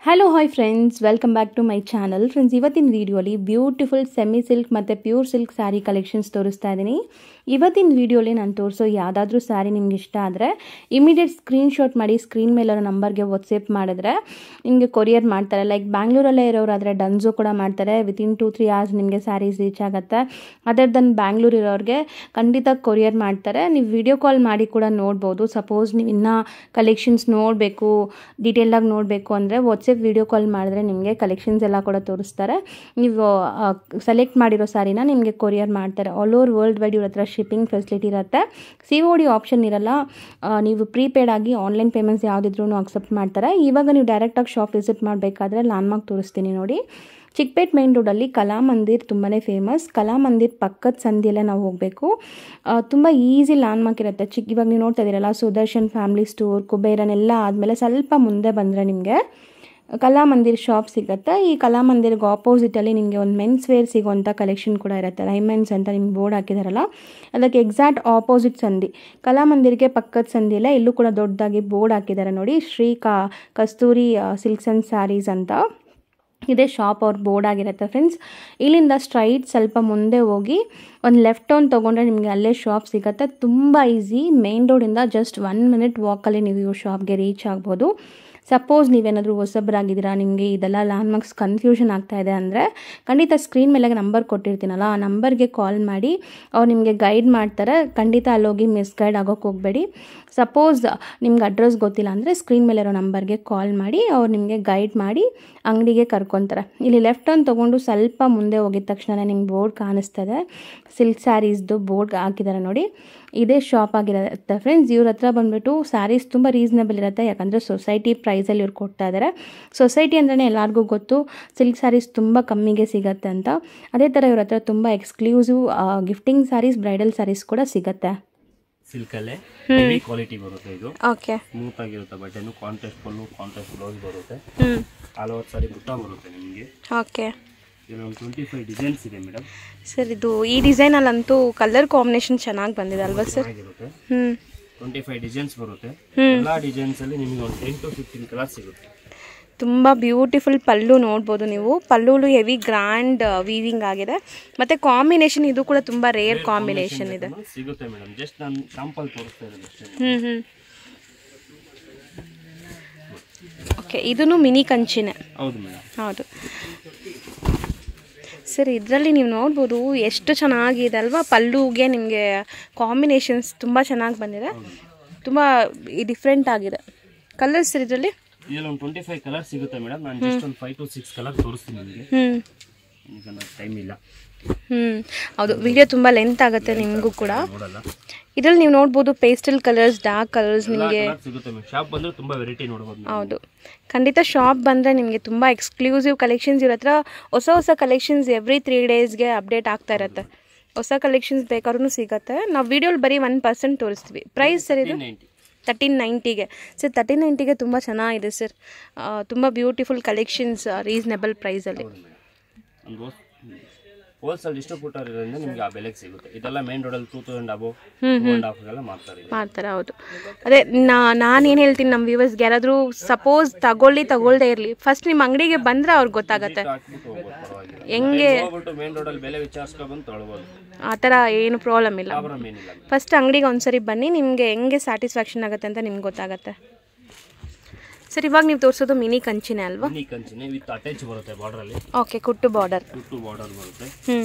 Hello hi friends welcome back to my channel friends ಇವತ್ತಿನ ವಿಡಿಯೋಲಿ beautiful semi silk ಮತ್ತು pure silk sari collections ತೋರಿಸ್ತಾ ಇದ್ದೀನಿ ಇವತ್ತಿನ ವಿಡಿಯೋಲಿ ನಾನು ತೋರಿಸೋ ಯಾವುದಾದ್ರೂ ಸ್ಯಾರಿ ನಿಮ್ಗೆ ಇಷ್ಟ ಆದರೆ ಇಮಿಡಿಯೇಟ್ ಸ್ಕ್ರೀನ್ಶಾಟ್ ಮಾಡಿ ಸ್ಕ್ರೀನ್ ಮೇಲಿರೋ ನಂಬರ್ಗೆ ವಾಟ್ಸಪ್ ಮಾಡಿದ್ರೆ ನಿಮಗೆ ಕೊರಿಯರ್ ಮಾಡ್ತಾರೆ ಲೈಕ್ ಬ್ಯಾಂಗ್ಳೂರಲ್ಲೇ ಇರೋರಾದರೆ ಡನ್ಸು ಕೂಡ ಮಾಡ್ತಾರೆ ವಿತಿನ್ ಟೂ ತ್ರೀ ಅವರ್ಸ್ ನಿಮಗೆ ಸ್ಯಾರೀಸ್ ರೀಚ್ ಆಗುತ್ತೆ ಅದರ್ ದನ್ ಬ್ಯಾಂಗ್ಳೂರ್ ಇರೋರಿಗೆ ಖಂಡಿತ ಕೊರಿಯರ್ ಮಾಡ್ತಾರೆ ನೀವು ವಿಡಿಯೋ ಕಾಲ್ ಮಾಡಿ ಕೂಡ ನೋಡ್ಬೋದು ಸಪೋಸ್ ನೀವು ಇನ್ನೂ ಕಲೆಕ್ಷನ್ಸ್ ನೋಡಬೇಕು ಡೀಟೇಲಾಗಿ ನೋಡಬೇಕು ಅಂದರೆ ವಾಟ್ಸಪ್ ವಿಡಿಯೋ ಕಾಲ್ ಮಾಡಿದ್ರೆ ನಿಮಗೆ ಕಲೆಕ್ಷನ್ಸ್ ಎಲ್ಲ ಕೂಡ ತೋರಿಸ್ತಾರೆ ನೀವು ಸೆಲೆಕ್ಟ್ ಮಾಡಿರೋ ಸ್ಯಾರಿನ ನಿಮಗೆ ಕೊರಿಯರ್ ಮಾಡ್ತಾರೆ ಆಲ್ ಓವರ್ ವರ್ಲ್ಡ್ ವೈಡ್ ಇವ್ರ ಹತ್ರ ಶಿಪ್ಪಿಂಗ್ ಫೆಸಿಲಿಟಿ ಇರುತ್ತೆ ಸಿ ಒ ಡಿ ಆಪ್ಷನ್ ಇರಲ್ಲ ಆ, ನೀವು ಪ್ರೀಪೇಡ್ ಆಗಿ ಆನ್ಲೈನ್ ಪೇಮೆಂಟ್ಸ್ ಯಾವುದಿದ್ರೂ ಅಕ್ಸೆಪ್ಟ್ ಮಾಡ್ತಾರೆ ಇವಾಗ ನೀವು ಡೈರೆಕ್ಟಾಗಿ ಶಾಪ್ ವಿಸಿಟ್ ಮಾಡಬೇಕಾದ್ರೆ ಲ್ಯಾಂಡ್ಮಾರ್ಕ್ ತೋರಿಸ್ತೀನಿ ನೋಡಿ ಚಿಕ್ಪೇಟ್ ಮೇನ್ ರೋಡಲ್ಲಿ ಕಲಾಮಂದಿರ್ ತುಂಬಾ ಫೇಮಸ್ ಕಲಾಮಂದಿರ್ ಪಕ್ಕದ ಸಂದಿಯಲ್ಲೇ ನಾವು ಹೋಗಬೇಕು ತುಂಬ ಈಸಿ ಲ್ಯಾಂಡ್ಮಾರ್ಕ್ ಇರುತ್ತೆ ಚಿಕ್ಕ ಇವಾಗ ನೀವು ನೋಡ್ತಾ ಇದ್ದೀರಲ್ಲ ಸುದರ್ಶನ್ ಫ್ಯಾಮಿಲಿ ಸ್ಟೋರ್ ಕುಬೇರನ್ ಎಲ್ಲ ಆದಮೇಲೆ ಸ್ವಲ್ಪ ಮುಂದೆ ಬಂದರೆ ನಿಮಗೆ ಕಲಾಮಂದಿರ್ ಶಾಪ್ ಸಿಗುತ್ತೆ ಈ ಕಲಾಮಂದಿರ್ಗೆ ಆಪೋಸಿಟಲ್ಲಿ ನಿಮಗೆ ಒಂದು ಮೆನ್ಸ್ ವೇರ್ ಸಿಗೋವಂಥ ಕಲೆಕ್ಷನ್ ಕೂಡ ಇರುತ್ತೆ ರೈಮೆನ್ಸ್ ಅಂತ ನಿಮ್ಗೆ ಬೋರ್ಡ್ ಹಾಕಿದಾರಲ್ಲ ಅದಕ್ಕೆ ಎಕ್ಸಾಕ್ಟ್ ಆಪೋಸಿಟ್ ಸಂಧಿ ಕಲಾಮಂದಿರ್ಗೆ ಪಕ್ಕದ ಸಂದಿಯಲ್ಲೇ ಇಲ್ಲೂ ಕೂಡ ದೊಡ್ಡದಾಗಿ ಬೋರ್ಡ್ ಹಾಕಿದ್ದಾರೆ ನೋಡಿ ಶ್ರೀ ಕಾ ಕಸ್ತೂರಿ ಸಿಲ್ಕ್ಸ್ ಆ್ಯಂಡ್ ಸ್ಯಾರೀಸ್ ಅಂತ ಇದೇ ಶಾಪ್ ಅವ್ರ ಬೋರ್ಡ್ ಆಗಿರುತ್ತೆ ಫ್ರೆಂಡ್ಸ್ ಇಲ್ಲಿಂದ ಸ್ಟ್ರೈಟ್ ಸ್ವಲ್ಪ ಮುಂದೆ ಹೋಗಿ ಒಂದು ಲೆಫ್ಟ್ ಟರ್ನ್ ತೊಗೊಂಡ್ರೆ ನಿಮಗೆ ಅಲ್ಲೇ ಶಾಪ್ ಸಿಗುತ್ತೆ ತುಂಬ ಈಸಿ ಮೇನ್ ರೋಡಿಂದ ಜಸ್ಟ್ ಒನ್ ಮಿನಿಟ್ ವಾಕಲ್ಲಿ ನೀವು ಇವ್ರ ಶಾಪ್ಗೆ ರೀಚ್ ಆಗ್ಬೋದು ಸಪೋಸ್ ನೀವೇನಾದರೂ ಹೊಸಬ್ರಾಗಿದ್ದೀರಾ ನಿಮಗೆ ಇದೆಲ್ಲ ಲ್ಯಾಂಡ್ಮಾರ್ಕ್ಸ್ ಕನ್ಫ್ಯೂಷನ್ ಆಗ್ತಾ ಇದೆ ಅಂದರೆ ಖಂಡಿತ ಸ್ಕ್ರೀನ್ ಮೇಲೆ ನಂಬರ್ ಕೊಟ್ಟಿರ್ತೀನಲ್ಲ ಆ ನಂಬರ್ಗೆ ಕಾಲ್ ಮಾಡಿ ಅವ್ರು ನಿಮಗೆ ಗೈಡ್ ಮಾಡ್ತಾರೆ ಖಂಡಿತ ಅಲ್ಲೋಗಿ ಮಿಸ್ಗೈಡ್ ಆಗೋಕ್ಕೆ ಹೋಗಬೇಡಿ ಸಪೋಸ್ ನಿಮ್ಗೆ ಅಡ್ರೆಸ್ ಗೊತ್ತಿಲ್ಲ ಅಂದರೆ ಸ್ಕ್ರೀನ್ ಮೇಲೆ ಇರೋ ನಂಬರ್ಗೆ ಕಾಲ್ ಮಾಡಿ ಅವ್ರು ನಿಮಗೆ ಗೈಡ್ ಮಾಡಿ ಅಂಗಡಿಗೆ ಕರ್ಕೊತಾರೆ ಇಲ್ಲಿ ಲೆಫ್ಟ್ ಟರ್ನ್ ತೊಗೊಂಡು ಸ್ವಲ್ಪ ಮುಂದೆ ಹೋಗಿದ ತಕ್ಷಣ ನಿಮ್ಗೆ ಬೋರ್ಡ್ ಕಾಣಿಸ್ತದೆ ಸಿಲ್ಕ್ ಸ್ಯಾರೀಸ್ದು ಬೋರ್ಡ್ ಹಾಕಿದ್ದಾರೆ ನೋಡಿ ಇದೇ ಶಾಪ್ ಆಗಿರುತ್ತೆ ಫ್ರೆಂಡ್ಸ್ ಇವ್ರ ಹತ್ರ ಬಂದುಬಿಟ್ಟು ಸ್ಯಾರೀಸ್ ತುಂಬ ರೀಸನಬಲ್ ಇರುತ್ತೆ ಯಾಕಂದರೆ ಸೊಸೈಟಿ ಪ್ರೈಸಲ್ಲಿ ಇವ್ರು ಕೊಡ್ತಾ ಇದ್ದಾರೆ ಸೊಸೈಟಿ ಅಂದ್ರೆ ಎಲ್ಲರಿಗೂ ಗೊತ್ತು ಸಿಲ್ಕ್ ಸ್ಯಾರೀಸ್ ತುಂಬ ಕಮ್ಮಿಗೆ ಸಿಗತ್ತೆ ಅಂತ ಅದೇ ಥರ ಇವ್ರ ಹತ್ರ ತುಂಬ exclusive gifting saris bridal saris ಕೂಡ ಸಿಗತ್ತೆ ಸಿಲ್ಕಲ್ಲೇ ಹೆವಿ ಕ್ವಾಲಿಟಿ ಬರುತ್ತೆ ಇದು ಓಕೆ ಸ್ಮೂತ್ ಆಗಿರುತ್ತೆ ಬಟ್ಟೆನು ಕಾಂಟ್ರಾಸ್ಟ್ ಪಲ್ಲು ಕಾಂಟ್ರಾಸ್ಟ್ ಬ್ಲೌಸ್ ಬರುತ್ತೆ ಹ್ಞೂ ಆಲ್ ಓವರ್ ಸಾರಿ ಬುಟ್ಟ ಬರುತ್ತೆ ನಿಮಗೆ ಓಕೆ ಇದೊಂದು ಟ್ವೆಂಟಿ ಫೈವ್ ಡಿಸೈನ್ಸ್ ಇದೆ ಮೇಡಮ್ ಸರ್ ಇದು ಈ ಡಿಸೈನಲ್ಲಂತೂ ಕಲರ್ ಕಾಂಬಿನೇಷನ್ ಚೆನ್ನಾಗಿ ಬಂದಿದೆ ಅಲ್ವಾ ಸರ್ ಚೆನ್ನಾಗಿರುತ್ತೆ ಹ್ಞೂ ಟ್ವೆಂಟಿ ಫೈವ್ ಡಿಸೈನ್ಸ್ ಬರುತ್ತೆ ಹ್ಮ್. ಎಲ್ಲ ಡಿಸೈನ್ಸ್ ಅಲ್ಲಿ ನಿಮಗೆ ಒಂದು ಟೆನ್ ಟು ಫಿಫ್ಟೀನ್ ಕಲರ್ ಸಿಗುತ್ತೆ ತುಂಬ ಬ್ಯೂಟಿಫುಲ್ ಪಲ್ಲು ನೋಡ್ಬೋದು ನೀವು ಪಲ್ಲುಲು ಹೆವಿ ಗ್ರ್ಯಾಂಡ್ ವೀವಿಂಗ್ ಆಗಿದೆ ಮತ್ತು ಕಾಂಬಿನೇಷನ್ ಇದು ಕೂಡ ತುಂಬ ರೇರ್ ಕಾಂಬಿನೇಷನ್ ಇದೆ ಬೇಕಂದ್ರೆ ಸಿಗುತ್ತೆ ಮೇಡಮ್ ಜಸ್ಟ್ ನಾನು ಸ್ಯಾಂಪಲ್ ತೋರಿಸ್ತಾ ಇರೋದು ಅಷ್ಟೇ ಹ್ಞೂ ಹ್ಞೂ ಓಕೆ ಇದೂ ಮಿನಿ ಕಂಚಿನೇ ಹೌದು ಮೇಡಮ್ ಹೌದು ಸರ್ ಇದರಲ್ಲಿ ನೀವು ನೋಡ್ಬೋದು ಎಷ್ಟು ಚೆನ್ನಾಗಿದೆ ಅಲ್ವಾ ಪಲ್ಲುಗೆ ನಿಮಗೆ ಕಾಂಬಿನೇಷನ್ಸ್ ತುಂಬ ಚೆನ್ನಾಗಿ ಬಂದಿದೆ ತುಂಬ ಡಿಫ್ರೆಂಟ್ ಆಗಿದೆ ಕಲರ್ಸ್ ಸರ್ ಇದರಲ್ಲಿ ಇದರಲ್ಲಿ ಒಂದು ಟ್ವೆಂಟಿ ಫೈವ್ ಕಲರ್ ಸಿಗುತ್ತೆ ಮೇಡಮ್ ನಾನು ಜಸ್ಟ್ ಒಂದು ಫೈವ್ ಟು ಸಿಕ್ಸ್ ಕಲರ್ ತೋರಿಸ್ತೀನಿ ನಿಮಗೆ ಹ್ಞೂ ಈಗ ಟೈಮ್ ಇಲ್ಲ ಹ್ಞೂ ಹೌದು ವಿಡಿಯೋ ತುಂಬ ಲೆಂತ್ ಆಗುತ್ತೆ ನಿಮಗೂ ಕೂಡ ನೋಡಲ್ಲ ಇದರಲ್ಲಿ ನೀವು ನೋಡ್ಬೋದು ಪೇಸ್ಟಲ್ ಕಲರ್ಸ್ ಡಾರ್ಕ್ ಕಲರ್ಸ್ ಎಲ್ಲ ನಿಮಗೆ ಕಲರ್ ಸಿಗುತ್ತೆ ಮೇಡಮ್ ಶಾಪ್ ಬಂದ್ರೆ ತುಂಬಾ ವೆರೈಟಿ ನೋಡ್ಬೋದು ನೀವು. ಹೌದು ಖಂಡಿತ ಶಾಪ್ ಬಂದರೆ ನಿಮಗೆ ತುಂಬ ಎಕ್ಸ್ಕ್ಲೂಸಿವ್ ಕಲೆಕ್ಷನ್ಸ್ ಇರೋ ಹತ್ರ ಹೊಸ ಹೊಸ ಕಲೆಕ್ಷನ್ಸ್ ಎವ್ರಿ ತ್ರೀ ಡೇಸ್ಗೆ ಅಪ್ಡೇಟ್ ಆಗ್ತಾ ಇರುತ್ತೆ ಹೊಸ ಕಲೆಕ್ಷನ್ಸ್ ಬೇಕಾದ್ರೂ ಸಿಗುತ್ತೆ ನಾವು ವಿಡಿಯೋಲಿ ಬರೀ ಒನ್ ಪರ್ಸೆಂಟ್ ತೋರಿಸ್ತೀವಿ ಪ್ರೈಸ್ ಸರ್ ಇದು 90. ತರ್ಟೀನ್ ನೈಂಟಿಗೆ ಸರ್ ತರ್ಟೀನ್ ನೈಂಟಿಗೆ ತುಂಬ ಚೆನ್ನಾಗಿದೆ ಸರ್ ತುಂಬ ಬ್ಯೂಟಿಫುಲ್ ಕಲೆಕ್ಷನ್ಸ್ ರೀಸನೇಬಲ್ ಪ್ರೈಸಲ್ಲಿ ಹೌದು ಮೇಡಮ್ ಒಂದು ಹೋಲ್ಸೇಲ್ ಡಿಸ್ಟ್ರಿಬ್ಯೂಟರ್ ಇರೋದ್ರಿಂದ ನಿಮಗೆ ಆ ಬೆಲೆಗೆ ಸಿಗುತ್ತೆ ಇದೆಲ್ಲ ಮೇನ್ ರೋಡಲ್ಲಿ two thousand above two and half ಎಲ್ಲ ಮಾಡ್ತಾರೆ ಇದು. ಮಾಡ್ತಾರೆ ಹೌದು ಅದೇ ನಾ ನಾನು ಏನು ಹೇಳ್ತೀನಿ ನಮ್ಮ ವ್ಯೂವರ್ಸ್ಗೆ ಯಾರಾದರೂ ಸಪೋಸ್ ತಗೊಳ್ಳಿ ತಗೊಳ್ದೇ ಇರಲಿ ಫಸ್ಟ್ ನಿಮ್ಮ ಅಂಗಡಿಗೆ ಬಂದರೆ ಅವ್ರಿಗೆ ಗೊತ್ತಾಗತ್ತೆ ಹಾಕ್ಬಿಟ್ಟು ಹೋಗ್ಬೋದು ಪರವಾಗಿಲ್ಲ ಹೆಂಗೆ ಹೋಗ್ಬಿಟ್ಟು ಮೇನ್ ರೋಡಲ್ಲಿ ಬೆಲೆ ವಿಚಾರಿಸ್ಕೊಂಡು ಬಂದು ತೊಗೊಳ್ಬೋದು ಆ ಥರ ಏನು ಪ್ರಾಬ್ಲಮ್ ಇಲ್ಲ ಪ್ರಾಬ್ಲಮ್ ಏನಿಲ್ಲ ಫಸ್ಟ್ ಅಂಗಡಿಗೆ ಒಂದ್ಸರಿ ಬನ್ನಿ ನಿಮಗೆ ಹೆಂಗೆ ಸ್ಯಾಟಿಸ್ಫ್ಯಾಕ್ಷನ್ ಆಗುತ್ತೆ ಅಂತ ನಿಮ್ಗೆ ಗೊತ್ತಾಗತ್ತೆ ಸರ್ ಇವಾಗ ನೀವು ತೋರಿಸೋದು ಮಿನಿ ಕಂಚಿನೇ ಅಲ್ವಾ ಮಿನಿ ಕಂಚಿನಿ ವಿತ್ ಅಟ್ಯಾಚ್ ಬರುತ್ತೆ ಬಾರ್ಡ್ರಲ್ಲಿ ಓಕೆ ಕುಟ್ಟು ಬಾರ್ಡರ್ ಟು ಬಾರ್ಡರ್ ಬರುತ್ತೆ ಹ್ಞೂ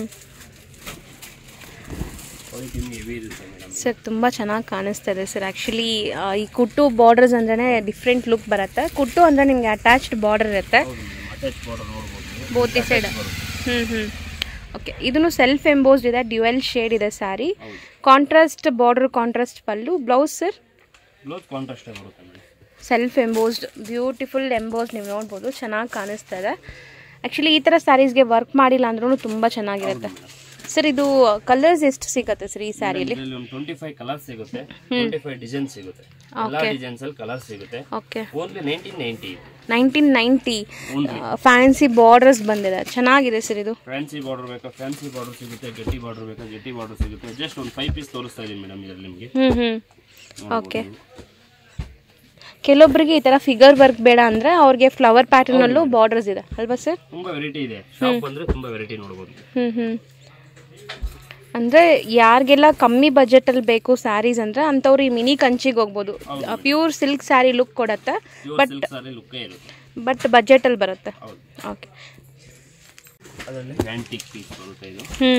ಕ್ವಾಲಿಟಿ ಹೆವಿ ಇರುತ್ತೆ ಮೇಡಮ್ ಸರ್ ತುಂಬ ಚೆನ್ನಾಗಿ ಕಾಣಿಸ್ತಾ ಇದೆ ಸರ್ ಆ್ಯಕ್ಚುಲಿ ಈ ಕುಟ್ಟು ಬಾರ್ಡರ್ಸ್ ಅಂದ್ರೆ ಡಿಫ್ರೆಂಟ್ ಲುಕ್ ಬರುತ್ತೆ ಕುಟ್ಟು ಅಂದರೆ ನಿಮಗೆ ಅಟ್ಯಾಚ್ಡ್ ಬಾರ್ಡರ್ ಇರುತ್ತೆ ಹೌದು ಮೇಡಮ್ ಅಟ್ಯಾಚ್ ಬಾರ್ಡರ್ ನೋಡ್ಬೋದು ನೀವು. ಬೋತಿ ಸೈಡ್ ಹ್ಞೂ ಹ್ಞೂ ಓಕೆ ಇದನ್ನು ಸೆಲ್ಫ್ ಎಂಬೋಸ್ಡ್ ಇದೆ ಡ್ಯುವೆಲ್ ಶೇಡ್ ಇದೆ ಸ್ಯಾರಿ ಹೌದು contrast border contrast pallu blouse sir blouse ಕಾಂಟ್ರಾಸ್ಟೇ ಬರುತ್ತೆ madam self embossed beautiful embossed ನೀವು ನೋಡ್ಬೋದು ಚೆನ್ನಾಗಿ ಕಾಣಿಸ್ತಾ ಇದೆ ಆ್ಯಕ್ಚುಲಿ ಈ ಥರ ಸ್ಯಾರೀಸ್ಗೆ ವರ್ಕ್ ಮಾಡಿಲ್ಲ ಅಂದ್ರೂ ತುಂಬ ಚೆನ್ನಾಗಿರುತ್ತೆ ಸರ್ ಇದು ಕಲರ್ಸ್ ಎಷ್ಟು ಸಿಗುತ್ತೆ ಸರ್ ಈ ಸ್ಯಾರಿಲಿ ಇದರಲ್ಲಿ ಒಂದು ಟ್ವೆಂಟಿ ಫೈವ್ ಕಲರ್ ಸಿಗುತ್ತೆ ಟ್ವೆಂಟಿ ಫೈವ್ ಡಿಸೈನ್ ಸಿಗುತ್ತೆ ಎಲ್ಲ ಡಿಸೈನ್ಸ್ ಅಲ್ಲಿ ಕಲರ್ ಸಿಗುತ್ತೆ okay only nineteen ninety nineteen ninety only fancy borders ಬಂದಿದೆ ಚೆನ್ನಾಗಿದೆ ಸರ್ ಇದು ಫ್ಯಾನ್ಸಿ ಬಾರ್ಡರ್ ಬೇಕಾ ಫ್ಯಾನ್ಸಿ ಬಾರ್ಡರ್ ಸಿಗುತ್ತೆ ಗಟ್ಟಿ ಬಾರ್ಡರ್ ಬೇಕಾ ಗಟ್ಟಿ ಬಾರ್ಡರ್ ಸಿಗುತ್ತೆ ಜಸ್ಟ್ ಒಂದು ಫೈವ್ ಪೀಸ್ ತೋರಿಸ್ತಾ ಇದೀನಿ ಮೇಡಮ್ ಇದರಲ್ಲಿ ನಿಮಗೆ ಹ್ಞೂ ಹ್ಞೂ ಓಕೆ ಕೆಲವೊಬ್ಬರಿಗೆ ಈ ಥರ ಫಿಗರ್ ವರ್ಕ್ ಬೇಡ ಅಂದರೆ ಅವ್ರಿಗೆ ಫ್ಲವರ್ ಪ್ಯಾಟರ್ನಲ್ಲೂ ಬಾರ್ಡರ್ಸ್ ಇದೆ ಅಲ್ವಾ ಸರ್ ತುಂಬಾ ವೆರೈಟಿ ಇದೆ ಶಾಪ್ ಬಂದ್ರೆ ತುಂಬಾ ವೆರೈಟಿ ನೋಡ್ಬೋದು ಹ್ಞೂ ಹ್ಞೂ ಅಂದರೆ ಯಾರಿಗೆಲ್ಲ ಕಮ್ಮಿ ಬಜೆಟಲ್ಲಿ ಬೇಕು ಸ್ಯಾರೀಸ್ ಅಂದರೆ ಅಂಥವ್ರು ಈ ಮಿನಿ ಕಂಚಿಗೆ ಹೋಗ್ಬೋದು ಪ್ಯೂರ್ ಸಿಲ್ಕ್ ಸ್ಯಾರಿ ಲುಕ್ ಕೊಡುತ್ತೆ ಪ್ಯೂರ್ ಸಿಲ್ಕ್ ಸಾರಿ ಲುಕ್ಕೇ ಇರುತ್ತೆ ಬಟ್ ಬಜೆಟಲ್ಲಿ ಬರುತ್ತೆ ಹೌದು ಓಕೆ ಅದರಲ್ಲಿ ಆಂಟಿಕ್ ಪೀಸ್ ಬರುತ್ತೆ ಇದು ಹ್ಞೂ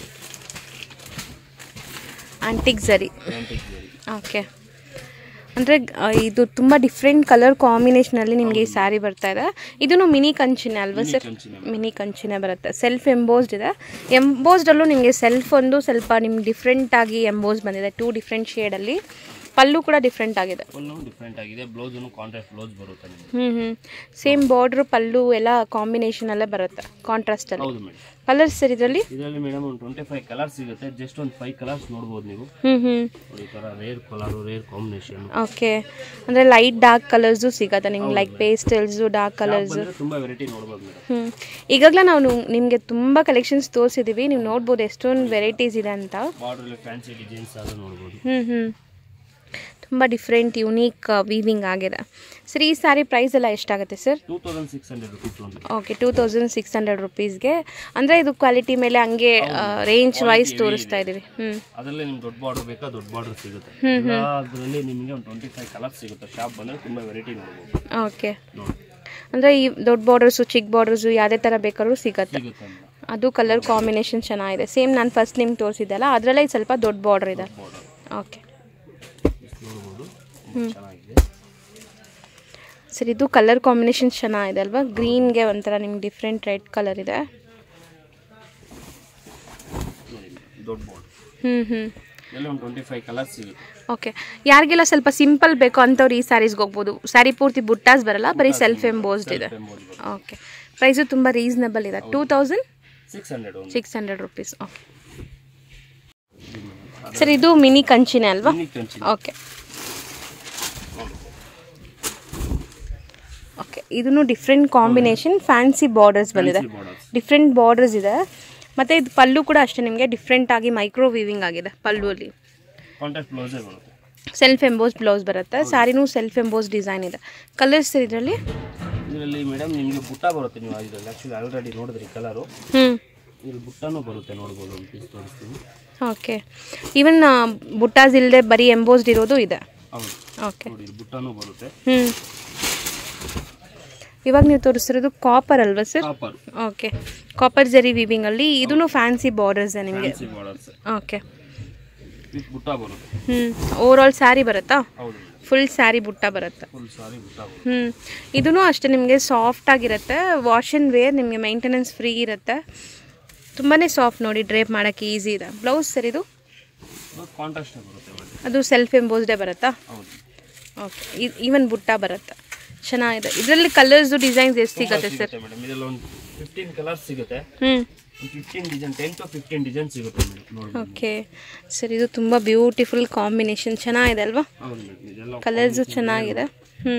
ಆಂಟಿಕ್ ಝರಿ ಆಂಟಿಕ್ ಓಕೆ ಅಂದರೆ ಇದು ತುಂಬ ಡಿಫ್ರೆಂಟ್ ಕಲರ್ ಕಾಂಬಿನೇಷನಲ್ಲಿ ನಿಮಗೆ ಈ ಸ್ಯಾರಿ ಬರ್ತಾ ಇದೆ ಇದೂ ಮಿನಿ ಕಂಚಿನೇ ಅಲ್ವಾ ಸರ್ ಕಂಚಿನ ಮಿನಿ ಕಂಚಿನೇ ಬರುತ್ತೆ ಸೆಲ್ಫ್ ಎಂಬೋಸ್ಡ್ ಇದೆ ಎಂಬೋಸ್ಡಲ್ಲೂ ನಿಮಗೆ ಸೆಲ್ಫ್ ಒಂದು ಸ್ವಲ್ಪ ನಿಮ್ಗೆ ಡಿಫ್ರೆಂಟ್ ಆಗಿ ಎಂಬೋಸ್ ಬಂದಿದೆ ಟೂ ಡಿಫ್ರೆಂಟ್ ಶೇಡಲ್ಲಿ ಪಲ್ಲು ಕೂಡ ಡಿಫ್ರೆಂಟ್ ಆಗಿದೆ ಫುಲ್ಲು ಡಿಫ್ರೆಂಟ್ ಆಗಿದೆ ಬ್ಲೌಸನ್ನು ಕಾಂಟ್ರಾಸ್ಟ್ ಬ್ಲೌಸ್ ಬರುತ್ತೆ ನಿಮಗೆ ಹ್ಞೂ ಹ್ಞೂ ಸೇಮ್ ಬಾರ್ಡ್ರು ಪಲ್ಲು ಎಲ್ಲ ಕಾಂಬಿನೇಷನಲ್ಲೇ ಬರುತ್ತೆ ಕಾಂಟ್ರಾಸ್ಟಲ್ಲಿ ಹೌದು ಮೇಡಮ್ ಕಲರ್ಸ್ ಸರ್ ಇದರಲ್ಲಿ ಇದರಲ್ಲಿ ಮೇಡಮ್ ಒಂದು ಟ್ವೆಂಟಿ ಫೈವ್ ಕಲರ್ಸ್ ಸಿಗುತ್ತೆ ಜಸ್ಟ್ ಒಂದು ಫೈವ್ ಕಲರ್ಸ್ ನೋಡ್ಬೋದು ನೀವು ಹ್ಞೂ ಹ್ಞೂ ನೋಡಿ ಈ ಥರ rare colour rare combination okay ಅಂದರೆ ಲೈಟ್ ಡಾರ್ಕ್ ಕಲರ್ಸು ಸಿಗುತ್ತೆ ನಿಮ್ಗೆ ಲೈಕ್ ಪೇಸ್ಟಲ್ಸು ಡಾರ್ಕ್ ಕಲರ್ಸ್ ಬಂದರೆ ತುಂಬ ವೆರೈಟಿ ನೋಡ್ಬೋದು ಮೇಡಮ್ ಹ್ಞೂ ಈಗಾಗಲೇ ನಾವು ನಿಮಗೆ ತುಂಬ ಕಲೆಕ್ಷನ್ಸ್ ತೋರಿಸಿದ್ದೀವಿ ನೀವು ನೋಡ್ಬೋದು ಎಷ್ಟೊಂದು ವೆರೈಟೀಸ್ ಇದೆ ಅಂತ ಬಾರ್ಡ್ರಲ್ಲಿ ಫ್ಯಾನ್ಸಿ ಡಿಸೈನ್ಸ್ ಅದು ನೋಡ್ಬೋದು ಹ್ಞೂ ಹ್ಞೂ ತುಂಬ ಡಿಫ್ರೆಂಟ್ ಯುನೀಕ್ ವೀವಿಂಗ್ ಆಗಿದೆ ಸರ್ ಈ ಸ್ಯಾರಿ ಪ್ರೈಸ್ ಎಲ್ಲ ಎಷ್ಟಾಗುತ್ತೆ sir two thousand six hundred rupees ಒಂದು okay two thousand six hundred ರುಪೀಸ್ಗೆ ಅಂದರೆ ಇದು ಕ್ವಾಲಿಟಿ ಮೇಲೆ ಹಂಗೆ ರೇಂಜ್ ವೈಸ್ ತೋರಿಸ್ತಾ ಇದ್ದೀವಿ ಹ್ಞೂ ಅದರಲ್ಲಿ ನಿಮ್ಗೆ ದೊಡ್ಡ ಬಾರ್ಡರ್ ಬೇಕಾ ದೊಡ್ಡ ಬಾರ್ಡರ್ ಸಿಗುತ್ತೆ ಅದರಲ್ಲಿ ನಿಮಗೆ ಒಂದು ಟ್ವೆಂಟಿ ಫೈವ್ ಕಲರ್ಸ್ ಸಿಗುತ್ತೆ ಶಾಪ್ ಬಂದರೆ ತುಂಬ ವೆರೈಟಿ ನೋಡ್ಬೋದು ಓಕೆ ನೋಡಿ ಅಂದರೆ ಈ ದೊಡ್ಡ ಬಾರ್ಡರ್ಸು ಚಿಕ್ಕ ಬಾರ್ಡರ್ಸು ಯಾವುದೇ ಥರ ಬೇಕಾದ್ರೂ ಸಿಗುತ್ತೆ ಸಿಗುತ್ತೆ ಮೇಡಮ್ ಅದು ಕಲರ್ ಕಾಂಬಿನೇಷನ್ ಚೆನ್ನಾಗಿದೆ ಸೇಮ್ ನಾನು ಫಸ್ಟ್ ನಿಮ್ಗೆ ತೋರಿಸಿದ್ದಲ್ಲ ಅದರಲ್ಲೇ ಸ್ವಲ್ಪ ದೊಡ್ಡ ಬಾರ್ಡರ್ ಇದೆ ಬಾರ್ಡರ್ ಓಕೆ ನೋಡ್ಬೋದು ತುಂಬ ಚೆನ್ನಾಗಿದೆ ಸರ್ ಇದು ಕಲರ್ ಕಾಂಬಿನೇಷನ್ ಚೆನ್ನಾಗಿದೆ ಅಲ್ವಾ ಗ್ರೀನ್ಗೆ ಒಂಥರ ನಿಮ್ಗೆ ಡಿಫ್ರೆಂಟ್ ರೆಡ್ ಕಲರ್ ಇದೆ ನೋಡಿ ದೊಡ್ಡ ಬಾರ್ಡರ್ ಹ್ಞೂ ಹ್ಞೂ ಎಲ್ಲ ಒಂದು ಟ್ವೆಂಟಿ ಫೈವ್ ಕಲರ್ಸ್ ಸಿಗುತ್ತೆ ಓಕೆ ಯಾರಿಗೆಲ್ಲ ಸ್ವಲ್ಪ ಸಿಂಪಲ್ ಬೇಕು ಅಂಥವ್ರು ಈ ಸ್ಯಾರೀಸ್ಗೆ ಹೋಗ್ಬೋದು ಸ್ಯಾರಿ ಪೂರ್ತಿ ಬುಟ್ಟಾಸ್ ಬರಲ್ಲ ಬರೀ ಸೆಲ್ಫ್ ಎಂಬೋಸ್ಡ್ ಇದೆ ಓಕೆ ಪ್ರೈಸು ತುಂಬ ರೀಸನಬಲ್ ಇದೆ ಟೂ ತೌಸಂಡ್ ಸಿಕ್ಸ್ ಹಂಡ್ರೆಡ್ ಒಂದು six hundred rupees okay sir ಇದು ಮಿನಿ ಕಂಚಿನೇ ಅಲ್ವಾ ಮಿನಿ ಕಂಚಿ ಓಕೆ ಓಕೆ ಇದನ್ನು ಡಿಫ್ರೆಂಟ್ ಕಾಂಬಿನೇಷನ್ ಫ್ಯಾನ್ಸಿ ಬಾರ್ಡರ್ಸ್ ಬಂದಿದೆ ಬಾರ್ಡರ್ಸ್ ಡಿಫ್ರೆಂಟ್ ಬಾರ್ಡರ್ಸ್ ಇದೆ ಮತ್ತು ಇದು ಪಲ್ಲು ಕೂಡ ಅಷ್ಟೇ ನಿಮಗೆ ಡಿಫ್ರೆಂಟ್ ಆಗಿ ಮೈಕ್ರೋ ವೀವಿಂಗ್ ಆಗಿದೆ ಪಲ್ಲುವಲ್ಲಿ ಕಾಂಟ್ಯಾಕ್ಟ್ ಬ್ಲೌಸೇ ಬರುತ್ತೆ ಸೆಲ್ಫ್ ಎಂಬೋಸ್ ಬ್ಲೌಸ್ ಬರುತ್ತೆ ಸ್ಯಾರಿನೂ ಸೆಲ್ಫ್ ಎಂಬೋಸ್ ಡಿಸೈನ್ ಇದೆ ಕಲರ್ಸ್ ಇದರಲ್ಲಿ ಇದರಲ್ಲಿ ಮೇಡಮ್ ನಿಮಗೆ ಬುಟ್ಟ ಬರುತ್ತೆ ನೀವು ಇದರಲ್ಲಿ ಆ್ಯಕ್ಚುಲಿ ಆಲ್ರೆಡಿ ನೋಡಿದ್ರಿ ಕಲರು ಹ್ಞೂ ಇಲ್ಲಿ ಬುಟ್ಟನೂ ಬರುತ್ತೆ ನೋಡ್ಬೋದು ಒಂದು ಪೀಸ್ ತೋರಿಸ್ತೀನಿ ಓಕೆ ಈವನ್ ಬುಟ್ಟಾಸ್ ಇಲ್ಲದೆ ಬರೀ ಎಂಬೋಸ್ಡ್ ಇರೋದು ಇದೆ ಹೌದು ಓಕೆ ನೋಡಿ ಇಲ್ಲಿ ಬುಟ್ಟನೂ ಬರುತ್ತೆ ಹ್ಞೂ ಇವಾಗ ನೀವು ತೋರಿಸ್ತಿರೋದು ಕಾಪರ್ ಅಲ್ವಾ sir copper okay copper zari ವೀವಿಂಗಲ್ಲಿ ಇದೂ ಫ್ಯಾನ್ಸಿ ಬಾರ್ಡರ್ಸ್ ನಿಮಗೆ ಫ್ಯಾನ್ಸಿ ಬಾರ್ಡರ್ಸ್ ಓಕೆ ವಿತ್ ಬುಟ್ಟ ಬರುತ್ತೆ ಹ್ಞೂ ಓವರ್ ಆಲ್ ಸ್ಯಾರಿ ಬರುತ್ತಾ ಹೌದು ಫುಲ್ ಸ್ಯಾರಿ ಬುಟ್ಟ ಬರುತ್ತೆ ಫುಲ್ ಸಾರಿ ಬುಟ್ಟ ಬರುತ್ತೆ ಹ್ಞೂ ಇದೂ ಅಷ್ಟೇ ನಿಮಗೆ ಸಾಫ್ಟ್ ಆಗಿರುತ್ತೆ ವಾಶ್ ಆ್ಯಂಡ್ ವೇರ್ ನಿಮಗೆ ಮೈಂಟೆನೆನ್ಸ್ ಫ್ರೀ ಇರುತ್ತೆ ತುಂಬಾ ಸಾಫ್ಟ್ ನೋಡಿ ಡ್ರೇಪ್ ಮಾಡೋಕ್ಕೆ ಈಸಿ ಇದೆ ಬ್ಲೌಸ್ ಸರ್ ಇದು ಕಾಂಟ್ರಾಸ್ಟ್ ಬರುತ್ತೆ ಮೇಡಮ್ ಅದು ಸೆಲ್ಫ್ ಎಂಬೋಸ್ಡೇ ಬರುತ್ತಾ ಹೌದು ಓಕೆ ಈವನ್ ಬುಟ್ಟ ಬರುತ್ತೆ ಚೆನ್ನಾಗಿದೆ ಇದರಲ್ಲಿ ಕಲರ್ಸು ಡಿಸೈನ್ಸ್ ಎಷ್ಟು ಸಿಗುತ್ತೆ ಸರ್ ಸಿಗುತ್ತೆ ಮೇಡಮ್ ಇದೆಲ್ಲ ಒಂದು ಫಿಫ್ಟೀನ್ ಕಲರ್ಸ್ ಸಿಗುತ್ತೆ ಹ್ಞೂ ಒಂದು fifteen design ten to fifteen design ಸಿಗುತ್ತೆ ಮೇಡಮ್ ನೋಡಿ ಓಕೆ ಸರ್ ಇದು ತುಂಬ ಬ್ಯೂಟಿಫುಲ್ ಕಾಂಬಿನೇಷನ್ ಚೆನ್ನಾಗಿದೆ ಅಲ್ವಾ ಹೌದು ಮೇಡಮ್ ಇದೆಲ್ಲ ಕಲರ್ಸು ಚೆನ್ನಾಗಿದೆ ಹ್ಞೂ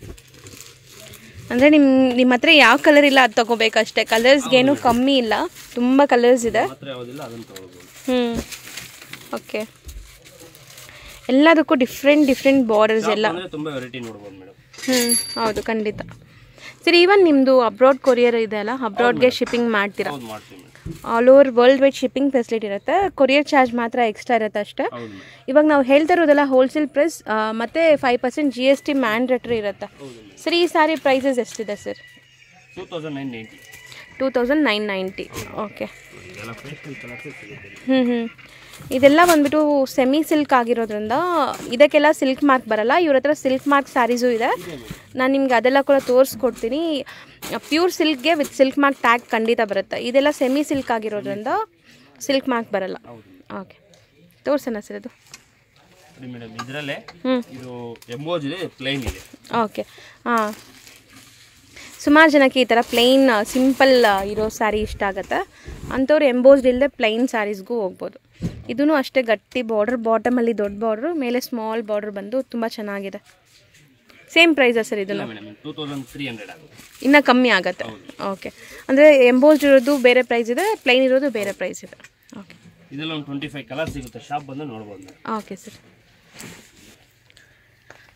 ಅಂದರೆ ನಿಮ್ಮ ನಿಮ್ಮ ಹತ್ರ ಯಾವ ಕಲರ್ ಇಲ್ಲ ಅದು ತೊಗೋಬೇಕಷ್ಟೇ ಕಲರ್ಸ್ಗೇನು ಕಮ್ಮಿ ಇಲ್ಲ ತುಂಬ ಕಲರ್ಸ್ ಇದೆ ಮಾತ್ರ ಯಾವುದಿಲ್ಲ ಅದನ್ನು ತಗೊಳ್ಬೋದು ಹ್ಞೂ ಓಕೆ ಎಲ್ಲದಕ್ಕೂ ಡಿಫ್ರೆಂಟ್ ಡಿಫ್ರೆಂಟ್ ಬಾರ್ಡರ್ಸ್ ಎಲ್ಲ ಅಂದರೆ ತುಂಬ ವೆರೈಟಿ ನೋಡ್ಬೋದು ಮೇಡಮ್ ಹ್ಞೂ ಹೌದು ಖಂಡಿತ ಸರಿ ಈವನ್ ನಿಮ್ಮದು ಅಬ್ರಾಡ್ ಕೊರಿಯರ್ ಇದೆ ಅಲ್ಲ ಅಬ್ರಾಡ್ಗೆ ಶಿಪ್ಪಿಂಗ್ ಮಾಡ್ತೀರಾ ಹೌದು ಮಾಡ್ತೀವಿ madam all over world wide shipping facility ಇರುತ್ತೆ ಕೊರಿಯರ್ ಚಾರ್ಜ್ ಮಾತ್ರ ಎಕ್ಸ್ಟ್ರಾ ಇರುತ್ತೆ ಅಷ್ಟೇ ಹೌದು ಮೇಡಮ್ ಇವಾಗ ನಾವು ಹೇಳ್ತಾ ಇರೋದೆಲ್ಲ ಹೋಲ್ಸೇಲ್ ಪ್ರೈಸ್ ಮತ್ತು five percent G S T mandatory ಇರುತ್ತೆ ಹೌದು ಮೇಡಮ್ ಸರ್ ಈ ಸಾರಿ ಪ್ರೈಸಸ್ ಎಷ್ಟಿದೆ sir two thousand nine ninety two thousand nine ninety okay ಇದೆಲ್ಲ ಪೇಸ್ಟಲ್ ಕಲರ್ಸೇ ಸಿಗುತ್ತೆ ಹ್ಞೂ ಹ್ಞೂ ಇದೆಲ್ಲ ಬಂದ್ಬಿಟ್ಟು ಸೆಮಿ ಸಿಲ್ಕ್ ಆಗಿರೋದ್ರಿಂದ ಇದಕ್ಕೆಲ್ಲ ಸಿಲ್ಕ್ ಮಾರ್ಕ್ ಬರಲ್ಲ ಇವ್ರ ಹತ್ರ ಸಿಲ್ಕ್ ಮಾರ್ಕ್ ಸ್ಯಾರೀಸು ಇದೆ ನಾನು ನಿಮ್ಗೆ ಅದೆಲ್ಲ ಕೂಡ ತೋರಿಸ್ಕೊಡ್ತೀನಿ ಪ್ಯೂರ್ ಸಿಲ್ಕ್ಗೆ ವಿತ್ ಸಿಲ್ಕ್ ಮಾರ್ಕ್ ಟ್ಯಾಗ್ ಖಂಡಿತ ಬರುತ್ತೆ ಇದೆಲ್ಲ ಸೆಮಿ ಸಿಲ್ಕ್ ಆಗಿರೋದ್ರಿಂದ ಸಿಲ್ಕ್ ಮಾರ್ಕ್ ಬರಲ್ಲ ಹೌದು ಓಕೆ ತೋರ್ಸೋಣ ಸರ್ ಇದು ನೋಡಿ ಮೇಡಮ್ ಇದರಲ್ಲೇ ಹ್ಞೂ ಇದು ಎಂಬೋಜ್ ಇದೆ ಪ್ಲೈನ್ ಇದೆ ಓಕೆ ಹಾಂ ಸುಮಾರು ಜನಕ್ಕೆ ಈ ಥರ ಪ್ಲೈನ್ ಸಿಂಪಲ್ ಇರೋ ಸ್ಯಾರಿ ಇಷ್ಟ ಆಗುತ್ತೆ ಅಂಥವ್ರು ಎಂಬೋಸ್ಡ್ ಇಲ್ಲದೆ ಪ್ಲೈನ್ ಸ್ಯಾರೀಸ್ಗೂ ಹೋಗ್ಬೋದು ಇದೂ ಅಷ್ಟೇ ಗಟ್ಟಿ ಬಾರ್ಡರ್ ಬಾಟಮಲ್ಲಿ ದೊಡ್ಡ ಬಾರ್ಡ್ರು ಮೇಲೆ ಸ್ಮಾಲ್ ಬಾರ್ಡರ್ ಬಂದು ತುಂಬ ಚೆನ್ನಾಗಿದೆ ಸೇಮ್ ಪ್ರೈಸಾ ಸರ್ ಇಲ್ಲ ಇದನ್ನು madam two thousand three hundred ಆಗುತ್ತೆ ಇನ್ನೂ ಕಮ್ಮಿ ಆಗುತ್ತೆ ಓಕೆ ಅಂದರೆ ಎಂಬೋಸ್ಡ್ ಇರೋದು ಬೇರೆ ಪ್ರೈಸ್ ಇದೆ ಪ್ಲೈನ್ ಇರೋದು ಬೇರೆ ಪ್ರೈಸ್ ಇದೆ ಓಕೆ ಇದೆಲ್ಲ ಒಂದು ಟ್ವೆಂಟಿ ಫೈವ್ ಕಲರ್ ಸಿಗುತ್ತೆ ಶಾಪ್ ಬಂದು ನೋಡ್ಬೋದು ಮೇಡಮ್ ಓಕೆ ಸರ್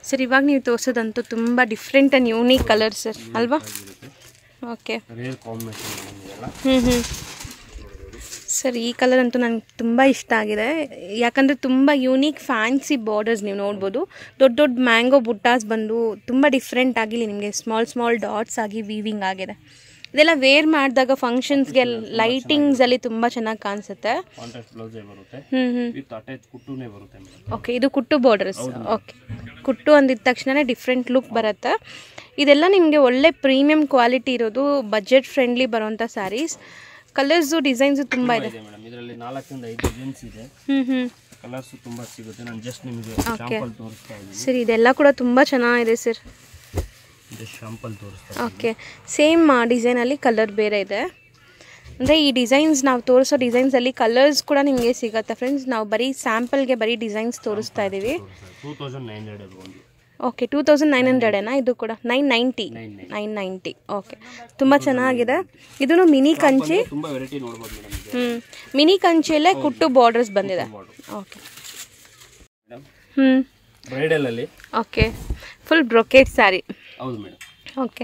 ಸರ್ ಇವಾಗ ನೀವು ತೋರಿಸೋದಂತೂ ತುಂಬ different and unique colour sir ಅಲ್ವಾ ಓಕೆ ರೇರ್ ಕಾಂಬಿನೇಷನ್ ಇದೆಲ್ಲ ಹ್ಞೂ ಹ್ಞೂ ಸರ್ ಈ ಕಲರ್ ಅಂತೂ ನನಗೆ ತುಂಬ ಇಷ್ಟ ಆಗಿದೆ ಯಾಕಂದರೆ ತುಂಬ ಯೂನಿಕ್ ಫ್ಯಾನ್ಸಿ ಬಾರ್ಡರ್ಸ್ ನೀವು ನೋಡ್ಬೋದು ದೊಡ್ಡ ದೊಡ್ಡ ಮ್ಯಾಂಗೋ ಬುಟ್ಟಾಸ್ ಬಂದು ತುಂಬ ಡಿಫ್ರೆಂಟ್ ಆಗಿಲ್ಲ ನಿಮಗೆ ಸ್ಮಾಲ್ ಸ್ಮಾಲ್ ಡಾಟ್ಸ್ ಆಗಿ ವೀವಿಂಗ್ ಆಗಿದೆ ಇದೆಲ್ಲ ವೇರ್ ಮಾಡಿದಾಗ ಫಂಕ್ಷನ್ಸ್ಗೆ ಲೈಟಿಂಗ್ಸಲ್ಲಿ ತುಂಬ ಚೆನ್ನಾಗಿ ಕಾಣಿಸುತ್ತೆ ಕಾಂಟ್ರಾಸ್ಟ್ ಬ್ಲೌಸೇ ಬರುತ್ತೆ ಹ್ಞೂ ಹ್ಞೂ ವಿತ್ ಅಟ್ಯಾಚ್ ಕುಟ್ಟುನೇ ಬರುತ್ತೆ ಮೇಡಮ್ ಓಕೆ ಇದು ಕುಟ್ಟು ಬಾರ್ಡರ್ಸ್ ಓಕೆ ಕುಟ್ಟು ಅಂದಿದ ತಕ್ಷಣ ಡಿಫ್ರೆಂಟ್ ಲುಕ್ ಬರುತ್ತೆ ಇದೆಲ್ಲ ನಿಮಗೆ ಒಳ್ಳೆ ಪ್ರೀಮಿಯಂ ಕ್ವಾಲಿಟಿ ಇರೋದು ಬಜೆಟ್ ಫ್ರೆಂಡ್ಲಿ ಬರೋಂಥ ಸ್ಯಾರೀಸ್ ಕಲರ್ಸು ಡಿಸೈನ್ಸು ತುಂಬ ಇದೆ ಇದೆ ಮೇಡಮ್ ಇದರಲ್ಲಿ ನಾಲ್ಕರಿಂದ ಐದು ಡಿಸೈನ್ಸ್ ಇದೆ ಹ್ಞೂ ಹ್ಞೂ ಕಲರ್ಸ್ ತುಂಬಾ ಸಿಗುತ್ತೆ ನಾನು ಜಸ್ಟ್ ನಿಮಗೆ ಶಾಂಪಲ್ ತೋರಿಸ್ತಾ ಇದ್ದೀನಿ ಸರ್ ಇದೆಲ್ಲ ಕೂಡ ತುಂಬ ಚೆನ್ನಾಗಿದೆ ಸರ್ ಜಸ್ಟ್ ಶಾಂಪಲ್ ತೋರಿಸ್ತಾ ಓಕೆ ಸೇಮ್ ಡಿಸೈನಲ್ಲಿ ಕಲರ್ ಬೇರೆ ಇದೆ ಅಂದರೆ ಈ ಡಿಸೈನ್ಸ್ ನಾವು ತೋರಿಸೋ ಡಿಸೈನ್ಸಲ್ಲಿ ಕಲರ್ಸ್ ಕೂಡ ನಿಮಗೆ ಸಿಗುತ್ತೆ ಫ್ರೆಂಡ್ಸ್ ನಾವು ಬರೀ ಸ್ಯಾಂಪಲ್ಗೆ ಬರೀ ಡಿಸೈನ್ಸ್ ತೋರಿಸ್ತಾ ಇದ್ದೀವಿ ಟೂ ತೌಸಂಡ್ ನೈನ್ ಹಂಡ್ರೆಡ್ ಒಂದು ಓಕೆ ಟೂ ತೌಸಂಡ್ ನೈನ್ ಹಂಡ್ರೆಡೇನಾ ಇದು ಕೂಡ nine ninety nine nine nine ninety okay ತುಂಬ ಚೆನ್ನಾಗಿದೆ ಇದೂ ಮಿನಿ ಕಂಚಿ ತುಂಬಾ ವೆರೈಟಿ ನೋಡ್ಬೋದು ಮೇಡಮ್ ಇದು ಹ್ಞೂ ಮಿನಿ ಕಂಚಿಯಲ್ಲೇ ಕುಟ್ಟು ಬಾರ್ಡರ್ಸ್ ಬಂದಿದೆ ಓಕೆ ಮೇಡಮ್ ಹ್ಞೂ ಬ್ರೈಡಲ್ ಅಲ್ಲಿ ಓಕೆ ಫುಲ್ ಬ್ರೊಕೇಟ್ ಸ್ಯಾರಿ ಹೌದು ಮೇಡಮ್ ಓಕೆ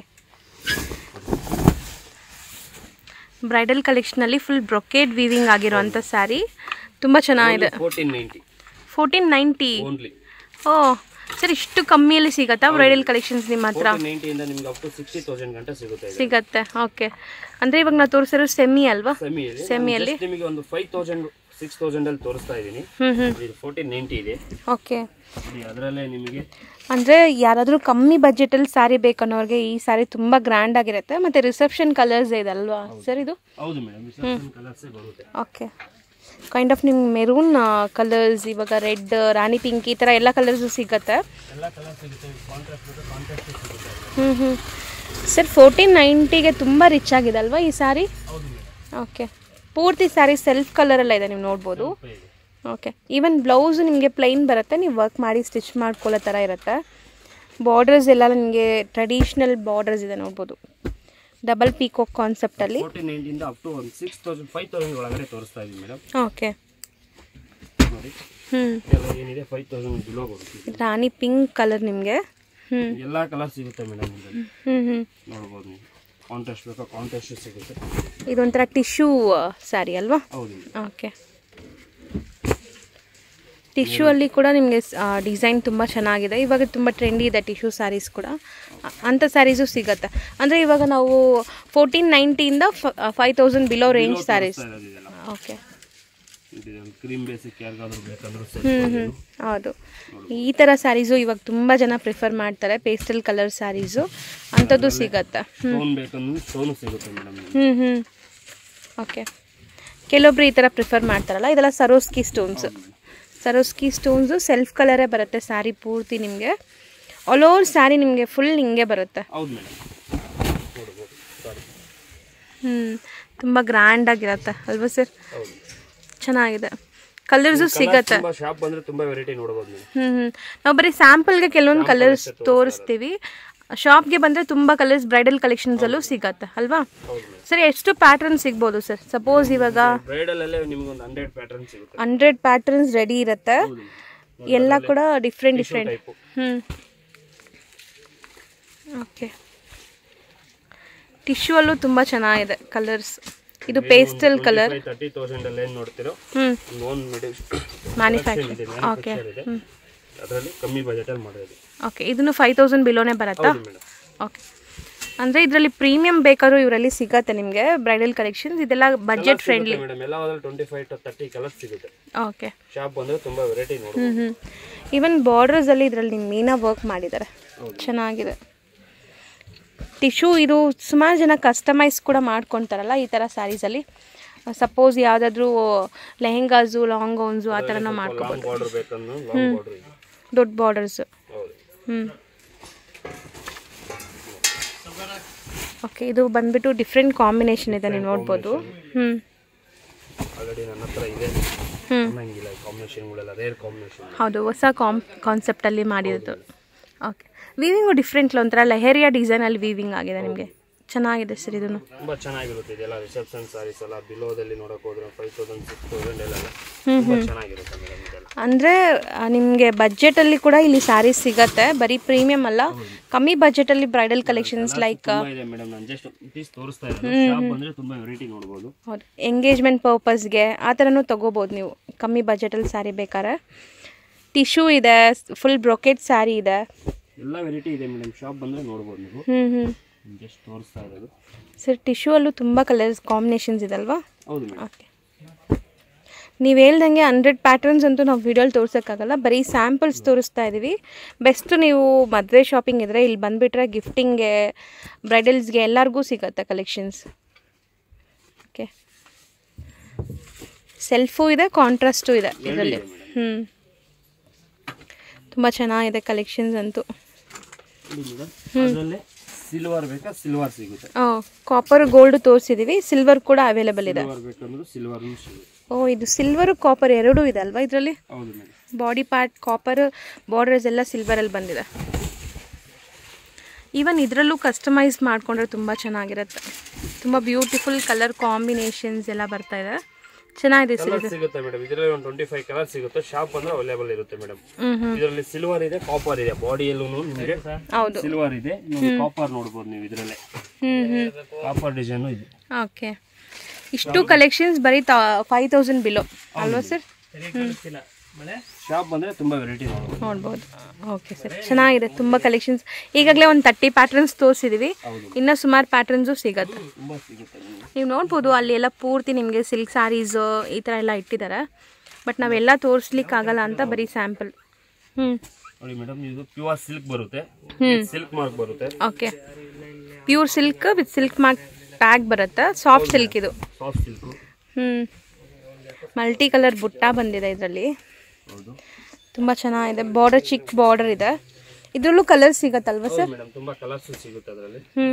ಬ್ರೈಡಲ್ ಕಲೆಕ್ಷನಲ್ಲಿ ಫುಲ್ ಬ್ರೊಕೇಡ್ ವೀವಿಂಗ್ ಆಗಿರೋಂಥ ಸ್ಯಾರಿ ತುಂಬ ಚೆನ್ನಾಗಿದೆ fourteen ninety fourteen ninety only oh sir ಇಷ್ಟು ಕಮ್ಮಿಯಲ್ಲಿ ಸಿಗತ್ತಾ ಬ್ರೈಡಲ್ ಕಲೆಕ್ಷನ್ಸ್ ನಿಮ್ಮ ಹತ್ರ ಫೋರ್ಟೀನ್ ನೈಂಟಿಯಿಂದ ನಿಮ್ಗೆ ಅಪ್ ಟು ಸಿಕ್ಸ್ಟಿ ತೌಸಂಡ್ ಗಂಟೆ ಸಿಗುತ್ತೆ ಇದು ಸಿಗತ್ತೆ ಓಕೆ ಅಂದರೆ ಇವಾಗ ನಾವು ತೋರಿಸಿರೋ ಸೆಮಿ ಅಲ್ವಾ ಸೆಮಿ ಇದೆ ಸೆಮಿಯಲ್ಲಿ Just ನಿಮಗೆ ಒಂದು ಫೈವ್ ತೌಸಂಡ್ ಸಿಕ್ಸ್ ತೌಸಂಡ್ ಅಲ್ಲಿ ತೋರಿಸ್ತಾ ಇದ್ದೀನಿ ಹ್ಞೂ ಹ್ಞೂ ಇದು ಫೋರ್ಟೀನ್ ನೈಂಟಿ ಇದೆ ಓಕೆ ನೋಡಿ ಅದರಲ್ಲೇ ನಿಮಗೆ ಅಂದರೆ ಯಾರಾದರೂ ಕಮ್ಮಿ ಬಜೆಟಲ್ಲಿ ಸ್ಯಾರಿ ಬೇಕನ್ನೋರಿಗೆ ಈ ಸ್ಯಾರಿ ತುಂಬ ಗ್ರ್ಯಾಂಡ್ ಆಗಿರುತ್ತೆ ಮತ್ತು ರಿಸೆಪ್ಷನ್ ಕಲರ್ಸ್ ಇದೆ ಅಲ್ವಾ ಸರ್ ಇದು ಹೌದು ಮೇಡಮ್ ಕಲರ್ಸೇ ಬರುತ್ತೆ ಓಕೆ ಕೈಂಡ್ ಆಫ್ ನಿಮ್ಗೆ ಮೆರೂನ್ ಕಲರ್ಸ್ ಇವಾಗ ರೆಡ್ ರಾಣಿ ಪಿಂಕ್ ಈ ಥರ ಎಲ್ಲ ಕಲರ್ಸು ಸಿಗುತ್ತೆ ಎಲ್ಲ ಕಲರ್ ಸಿಗುತ್ತೆ ಕಾಂಟ್ರಾಸ್ಟ್ ಬೇಕು ಕಾಂಟ್ರಾಸ್ಟ್ ಸಿಗುತ್ತೆ ಹ್ಞೂ ಹ್ಞೂ ಸರ್ ಫೋರ್ಟೀನ್ ನೈಂಟಿಗೆ ತುಂಬ ರಿಚ್ ಆಗಿದೆ ಅಲ್ವಾ ಈ ಸ್ಯಾರಿ ಹೌದು ಮೇಡಮ್ ಓಕೆ ಪೂರ್ತಿ ಸ್ಯಾರಿ ಸೆಲ್ಫ್ ಕಲರೆಲ್ಲ ಇದೆ ನೀವು ನೋಡ್ಬೋದು ಇದೆ ಓಕೆ ಈವನ್ ಬ್ಲೌಸು ನಿಮಗೆ ಪ್ಲೈನ್ ಬರುತ್ತೆ ನೀವು ವರ್ಕ್ ಮಾಡಿ ಸ್ಟಿಚ್ ಮಾಡ್ಕೊಳ್ಳೋ ಥರ ಇರುತ್ತೆ ಬಾರ್ಡರ್ಸ್ ಎಲ್ಲ ನಿಮಗೆ ಟ್ರೆಡಿಷ್ನಲ್ ಬಾರ್ಡರ್ಸ್ ಇದೆ ನೋಡ್ಬೋದು ಡಬಲ್ ಪೀಕೋಕ್ ಕಾನ್ಸೆಪ್ಟಲ್ಲಿ ಫೋರ್ಟೀನ್ ನೈಂಟಿಯಿಂದ ಅಪ್ ಟು ಒಂದು ಸಿಕ್ಸ್ ತೌಸಂಡ್ ಫೈವ್ ತೌಸಂಡ್ ಒಳಗಡೆ ತೋರಿಸ್ತಾ ಇದ್ದೀನಿ ಮೇಡಮ್ ಓಕೆ ನೋಡಿ ಹ್ಞೂ ಎಲ್ಲ ಏನಿದೆ ಫೈವ್ ತೌಸಂಡ್ ಬಿಲೋ ಬರುತ್ತೆ ರಾಣಿ ಪಿಂಕ್ ಕಲರ್ ನಿಮಗೆ ಹ್ಞೂ ಎಲ್ಲ ಕಲರ್ ಸಿಗುತ್ತೆ ಮೇಡಮ್ ಇದರಲ್ಲಿ ಹ್ಞೂ ಹ್ಞೂ ನೋಡ್ಬೋದು ನೀವು ಕಾಂಟ್ರಾಸ್ಟ್ ಬೇಕಾ ಕಾಂಟ್ರಾಸ್ಟ್ ಸಿಗುತ್ತೆ ಇದೊಂಥರ ಟಿಶ್ಯೂ ಸ್ಯಾರಿ ಅಲ್ವಾ ಹೌದು ಓಕೆ ಟಿಶ್ಯೂ ಅಲ್ಲಿ ಕೂಡ ನಿಮಗೆ ಡಿಸೈನ್ ತುಂಬ ಚೆನ್ನಾಗಿದೆ ಇವಾಗ ತುಂಬ ಟ್ರೆಂಡಿ ಇದೆ ಟಿಶ್ಯೂ ಸ್ಯಾರೀಸ್ ಕೂಡ ಅ- ಅಂಥ ಸ್ಯಾರೀಸು ಸಿಗುತ್ತೆ ಅಂದರೆ ಇವಾಗ ನಾವು ಫೋರ್ಟೀನ್ ನೈಂಟಿಯಿಂದ five thousand below range saris ಇದೆಲ್ಲ ಓಕೆ ಕ್ರೀಮ್ ಬೇಸಿಕ್ ಯಾರಿಗಾದ್ರೂ ಬೇಕಂದ್ರೂ ಹ್ಞೂ ಹ್ಞೂ ಹೌದು ಈ ಥರ ಸ್ಯಾರೀಸು ಇವಾಗ ತುಂಬ ಜನ ಪ್ರಿಫರ್ ಮಾಡ್ತಾರೆ ಪೇಸ್ಟಲ್ ಕಲರ್ ಸ್ಯಾರೀಸು ಅಂಥದ್ದು ಸಿಗತ್ತೆ ಸ್ಟೋನ್ ಬೇಕಂದ್ರೆ ಸ್ಟೋನು ಸಿಗುತ್ತೆ ಮೇಡಮ್ ಹ್ಞೂ ಹ್ಞೂ ಓಕೆ ಕೆಲವೊಬ್ರು ಈ ಥರ ಪ್ರಿಫರ್ ಮಾಡ್ತಾರಲ್ಲ ಇದೆಲ್ಲ Swarovski stones Swarovski stones self ಕಲರೇ ಬರುತ್ತೆ ಸ್ಯಾರಿ ಪೂರ್ತಿ ನಿಮಗೆ ಆಲ್ ಓವರ್ ಸ್ಯಾರಿ ನಿಮಗೆ ಫುಲ್ ಹಿಂಗೆ ಬರುತ್ತೆ ಹೌದು ಮೇಡಮ್ ನೋಡ್ಬೋದು ಸಾರಿ ಹ್ಞೂ ತುಂಬ ಗ್ರ್ಯಾಂಡ್ ಆಗಿರತ್ತೆ ಅಲ್ವಾ ಸರ್ ಹೌದು ಚೆನ್ನಾಗಿದೆ ಕಲರ್ಸು ಸಿಗತ್ತೆ ತುಂಬಾ ಶಾಪ್ ಬಂದ್ರೆ ತುಂಬಾ ವೆರೈಟಿ ನೋಡ್ಬೋದು ನೀವು ಹ್ಞೂ ಹ್ಞೂ ನಾವು ಬರೀ ಸ್ಯಾಂಪಲ್ಗೆ ಕೆಲವೊಂದು ಕಲರ್ಸ್ ತೋರಿಸ್ತೀವಿ ಶಾಪ್ಗೆ ಬಂದರೆ ತುಂಬ ಕಲರ್ಸ್ ಬ್ರೈಡಲ್ ಕಲೆಕ್ಷನ್ಸಲ್ಲೂ ಸಿಗತ್ತೆ ಅಲ್ವಾ ಹೌದು ಮೇಡಮ್ ಸರ್ ಎಷ್ಟು ಪ್ಯಾಟರ್ನ್ ಸಿಗ್ಬೋದು ಸರ್ ಸಪೋಸ್ ಇವಾಗ ಬ್ರೈಡಲ್ ಅಲ್ಲೇ ನಿಮ್ಗೆ ಒಂದು ಹಂಡ್ರೆಡ್ ಪ್ಯಾಟರ್ನ್ ಸಿಗುತ್ತೆ ಹಂಡ್ರೆಡ್ ಪ್ಯಾಟರ್ನ್ಸ್ ರೆಡಿ ಇರುತ್ತೆ ಹೌದು ಎಲ್ಲ ಕೂಡ ಡಿಫ್ರೆಂಟ್ ಡಿಫ್ರೆಂಟ್ ಟೈಪು ಹ್ಞೂ ಓಕೆ ಟಿಶ್ಯೂ ಅಲ್ಲೂ ತುಂಬ ಚೆನ್ನಾಗಿದೆ ಕಲರ್ಸ್ ಇದು ಪೇಸ್ಟಲ್ ಕಲರ್ ತರ್ಟಿ ತೌಸಂಡ್ ಅಲ್ಲಿ ಏನ್ ನೋಡ್ತಿರೋ ಹ್ಞೂ ಓನ್ ಮ್ಯಾನುಫ್ಯಾಕ್ಚರ್ ಇದೆ ಓಕೆ ಮ್ಯಾನುಫ್ಯಾಕ್ಚರ್ ಇದೆ ಅದರಲ್ಲಿ ಕಮ್ಮಿ ಬಜೆಟ್ ಅಲ್ಲಿ ಮಾಡೋದು ಓಕೆ ಇದನ್ನು ಫೈವ್ ತೌಸಂಡ್ ಬಿಲೋನೇ ಬರುತ್ತಾ ಹೌದು ಮೇಡಮ್ ಓಕೆ ಅಂದರೆ ಇದರಲ್ಲಿ ಪ್ರೀಮಿಯಂ ಬೇಕಾದ್ರೂ ಇವರಲ್ಲಿ ಸಿಗತ್ತೆ ನಿಮಗೆ ಬ್ರೈಡಲ್ ಕಲೆಕ್ಷನ್ಸ್ ಇದೆಲ್ಲ ಬಜೆಟ್ ಫ್ರೆಂಡ್ಲಿ ಮೇಡಮ್ ಎಲ್ಲ ಹೋದ್ರೆ twenty five to thirty colours ಸಿಗುತ್ತೆ ಓಕೆ ಶಾಪ್ ಬಂದ್ರೆ ತುಂಬಾ ವೆರೈಟಿ ಹ್ಞೂ ನೋಡ್ಬೋದು ಹ್ಞೂ ಈವನ್ ಬಾರ್ಡರ್ಸಲ್ಲಿ ಇದರಲ್ಲಿ ಮೀನಾ ವರ್ಕ್ ಮಾಡಿದ್ದಾರೆ ಹೌದು. ಚೆನ್ನಾಗಿದೆ ಟಿಶ್ಯೂ ಇದು ಸುಮಾರು ಜನ ಕಸ್ಟಮೈಸ್ ಕೂಡ ಮಾಡ್ಕೊತಾರಲ್ಲ ಈ ಥರ ಸ್ಯಾರೀಸಲ್ಲಿ ಸಪೋಸ್ ಯಾವುದಾದ್ರೂ ಲೆಹೆಂಗಾಸು ಲಾಂಗ್ ಗೌನ್ಸು ಆ ಥರನ ಮಾಡ್ಕೊ ಲಾಂಗ್ ಬಾರ್ಡರ್ ಬೇಕಂದ್ರೆ ಲಾಂಗ್ ಬಾರ್ಡರ್ ಇದೆ ದೊಡ್ಡ ಬಾರ್ಡರ್ಸು ಹೌದು ಹ್ಞೂ ಓಕೆ ಇದು ಬಂದ್ಬಿಟ್ಟು ಡಿಫ್ರೆಂಟ್ ಕಾಂಬಿನೇಷನ್ ಇದೆ ನೀವು ನೋಡ್ಬೋದು ಹ್ಞೂ ಆಲ್ರೆಡಿ ನನ್ನ ಹತ್ರ ಇದೆ ಹ್ಞೂ ಅನ್ನಂಗಿಲ್ಲ ಕಾಂಬಿನೇಷನ್ಗಳೆಲ್ಲ ರೇರ್ ಕಾಂಬಿನೇಷನ್ ಹೌದು ಹೊಸ ಕಾಮ್ ಕಾನ್ಸೆಪ್ಟಲ್ಲಿ ಮಾಡಿರೋದು ಓಕೆ ವೀವಿಂಗು ಡಿಫ್ರೆಂಟ್ ಒಂಥರ ಲೆಹರಿಯಾ ಡಿಸೈನಲ್ಲಿ ವೀವಿಂಗ್ ಆಗಿದೆ ನಿಮಗೆ ಚೆನ್ನಾಗಿದೆ ಸರ್ ಇದನ್ನು ತುಂಬಾ ಚೆನ್ನಾಗಿರುತ್ತೆ ಇದೆಲ್ಲ ರಿಸೆಪ್ಷನ್ ಸಾರೀಸ್ ಎಲ್ಲ ಬಿಲೋದಲ್ಲಿ ನೋಡಕ್ ಹೋದ್ರೆ ಫೈವ್ ತೌಸಂಡ್ ಸಿಕ್ಸ್ ತೌಸಂಡ್ ಎಲ್ಲ ತುಂಬಾ ಚೆನ್ನಾಗಿರುತ್ತೆ ಮೇಡಮ್ ಇದೆಲ್ಲ ಅಂದರೆ ನಿಮಗೆ ಬಜೆಟಲ್ಲಿ ಕೂಡ ಇಲ್ಲಿ ಸ್ಯಾರೀಸ್ ಸಿಗತ್ತೆ ಬರೀ ಪ್ರೀಮಿಯಂ ಅಲ್ಲ ಕಮ್ಮಿ ಬಜೆಟಲ್ಲಿ ಬ್ರೈಡಲ್ ಕಲೆಕ್ಷನ್ಸ್ ಲೈಕ್ ತುಂಬಾ ಇದೆ ಮೇಡಮ್ ನಾನು ಜಸ್ಟ್ ಪೀಸ್ ತೋರಿಸ್ತಾ ಇದ್ದೀನಿ ಶಾಪ್ ಬಂದ್ರೆ ತುಂಬಾ ವೆರೈಟಿ ನೋಡ್ಬೋದು ಹೌದು ಎಂಗೇಜ್ಮೆಂಟ್ ಪರ್ಪಸ್ಗೆ ಆ ಥರನೂ ತೊಗೋಬೋದು ನೀವು ಕಮ್ಮಿ ಬಜೆಟಲ್ಲಿ ಸ್ಯಾರಿ ಬೇಕಾದ್ರೆ ಟಿಶ್ಯೂ ಇದೆ ಫುಲ್ ಬ್ರೊಕೆಟ್ ಸ್ಯಾರಿ ಇದೆ ಎಲ್ಲ ವೆರೈಟಿ ಇದೆ ಮೇಡಮ್ ಶಾಪ್ ಬಂದ್ರೆ ನೋಡ್ಬೋದು ನೀವು ಹ್ಞೂ ಹ್ಞೂ ಜಸ್ಟ್ ತೋರಿಸ್ತಾ ಇರೋದು ಸರ್ ಟಿಶ್ಯೂ ಅಲ್ಲೂ ತುಂಬ ಕಲರ್ಸ್ ಕಾಂಬಿನೇಷನ್ಸ್ ಇದಲ್ವಾ ಹೌದು ಮೇಡಮ್ ಓಕೆ ನೀವು ಹೇಳ್ದಂಗೆ ಹಂಡ್ರೆಡ್ ಪ್ಯಾಟರ್ನ್ಸ್ ಅಂತೂ ನಾವು ವಿಡಿಯೋಲಿ ತೋರ್ಸೋಕ್ಕಾಗಲ್ಲ ಬರೀ ಸ್ಯಾಂಪಲ್ಸ್ ತೋರಿಸ್ತಾ ಇದ್ದೀವಿ ಬೆಸ್ಟ್ ನೀವು ಮದುವೆ ಶಾಪಿಂಗ್ ಇದ್ದರೆ ಇಲ್ಲಿ ಬಂದುಬಿಟ್ರೆ ಗಿಫ್ಟಿಂಗ್ಗೆ ಬ್ರೈಡಲ್ಸ್ಗೆ ಎಲ್ಲರಿಗೂ ಸಿಗುತ್ತೆ ಕಲೆಕ್ಷನ್ಸ್ ಓಕೆ ಸೆಲ್ಫು ಇದೆ ಕಾಂಟ್ರಾಸ್ಟು ಇದೆ ಇದರಲ್ಲಿ ಹ್ಞೂ ತುಂಬ ಚೆನ್ನಾಗಿದೆ ಕಲೆಕ್ಷನ್ಸ್ ಅಂತೂ ಅದರಲ್ಲಿ ಸಿಲ್ವರ್ ಬೇಕಾ ಸಿಲ್ವರ್ ಸಿಗುತ್ತೆ ಕಾಪರ್ ಗೋಲ್ಡ್ ತೋರಿಸಿದ್ದೀವಿ ಸಿಲ್ವರ್ ಕೂಡ ಅವೈಲೇಬಲ್ ಇದೆ ಸಿಲ್ವರ್ ಬೇಕಂದ್ರೆ ಸಿಲ್ವರ್ ಸಿಗುತ್ತೆ ಓ ಇದು ಸಿಲ್ವರು ಕಾಪರ್ ಎರಡೂ ಇದೆ ಅಲ್ವಾ ಇದರಲ್ಲಿ ಹೌದು madam body part copper borders ಎಲ್ಲ ಸಿಲ್ವರಲ್ಲಿ ಬಂದಿದೆ ಈವನ್ ಇದರಲ್ಲೂ ಕಸ್ಟಮೈಸ್ ಮಾಡಿಕೊಂಡ್ರೆ ತುಂಬ ಚೆನ್ನಾಗಿರುತ್ತೆ ತುಂಬ ಬ್ಯೂಟಿಫುಲ್ ಕಲರ್ ಕಾಂಬಿನೇಷನ್ಸ್ ಎಲ್ಲ ಬರ್ತಾ ಇದೆ ಚೆನ್ನಾಗಿದೆ ಸರ್ ಕಲರ್ ಸಿಗುತ್ತೆ ಮೇಡಮ್ ಇದರಲ್ಲಿ ಒಂದು ಟ್ವೆಂಟಿ ಫೈವ್ ಕಲರ್ ಸಿಗುತ್ತೆ ಶಾಪ್ ಅಂದ್ರೆ ಅವೈಲೇಬಲ್ ಇರುತ್ತೆ ಮೇಡಮ್ ಹ್ಞೂ ಹ್ಞೂ ಇದರಲ್ಲಿ ಸಿಲ್ವರ್ ಇದೆ ಕಾಪರ್ ಇದೆ ಬಾಡಿಯಲ್ಲೂ ನಿಮಗೆ ಹೌದು ಸಿಲ್ವರ್ ಇದೆ ಕಾಪರ್ ನೋಡ್ಬೋದು ನೀವು ಇದರಲ್ಲೇ ಹ್ಞೂ ಹ್ಞೂ ಕಾಪರ್ ಡಿಸೈನು ಇದೆ ಓಕೆ ಇಷ್ಟು ಕಲೆಕ್ಷನ್ಸ್ ಬರೀ ತ ಫೈವ್ ತೌಸಂಡ್ ಬಿಲೋ ಅಲ್ವಾ ಸರ್ ಶಾಪ್ ಬಂದ್ರೆ ತುಂಬಾ ವೆರೈಟಿ ನೋಡ್ಬೋದು ನೋಡ್ಬೋದು ಓಕೆ ಸರ್ ಚೆನ್ನಾಗಿದೆ ತುಂಬ ಕಲೆಕ್ಷನ್ಸ್ ಈಗಾಗಲೇ ಒಂದು ತರ್ಟಿ ಪ್ಯಾಟರ್ನ್ಸ್ ತೋರಿಸಿದ್ದೀವಿ ಹೌದು. ಇನ್ನೂ ಸುಮಾರು ಪ್ಯಾಟರ್ನ್ಸು ಸಿಗುತ್ತೆ ತುಂಬಾ ಸಿಗುತ್ತೆ ನಿಮ್ಗೆ. ನೀವು ನೋಡ್ಬೋದು ಅಲ್ಲಿ ಎಲ್ಲ ಪೂರ್ತಿ ನಿಮಗೆ ಸಿಲ್ಕ್ ಸ್ಯಾರೀಸು ಈ ಥರ ಎಲ್ಲ ಇಟ್ಟಿದ್ದಾರೆ ಬಟ್ ನಾವೆಲ್ಲ ತೋರಿಸ್ಲಿಕ್ಕಾಗಲ್ಲ ಅಂತ ಬರೀ ಸ್ಯಾಂಪಲ್ ಹ್ಞೂ ನೋಡಿ ಮೇಡಮ್ ಇದು ಪ್ಯೂರ್ ಸಿಲ್ಕ್ ಬರುತ್ತೆ ಸಿಲ್ಕ್ ಮಾರ್ಕ್ ಬರುತ್ತೆ okay pure silk with silk mark tag ಬರುತ್ತೆ ಸಾಫ್ಟ್ ಸಿಲ್ಕ್ ಇದು ಸಾಫ್ಟ್ ಸಿಲ್ಕ್ ಹ್ಞೂ ಮಲ್ಟಿ ಕಲರ್ ಬುಟ್ಟ ಬಂದಿದೆ ಇದರಲ್ಲಿ ಹೌದು ತುಂಬ ಚೆನ್ನಾಗಿದೆ ಬಾರ್ಡರ್ ಚಿಕ್ಕ ಬಾರ್ಡರ್ ಇದೆ ಇದರಲ್ಲೂ ಕಲರ್ ಸಿಗತ್ತಲ್ವ ಸರ್ ಮೇಡಮ್ ತುಂಬಾ ಕಲರ್ಸ್ ಸಿಗುತ್ತೆ ಅದರಲ್ಲಿ ಹ್ಞೂ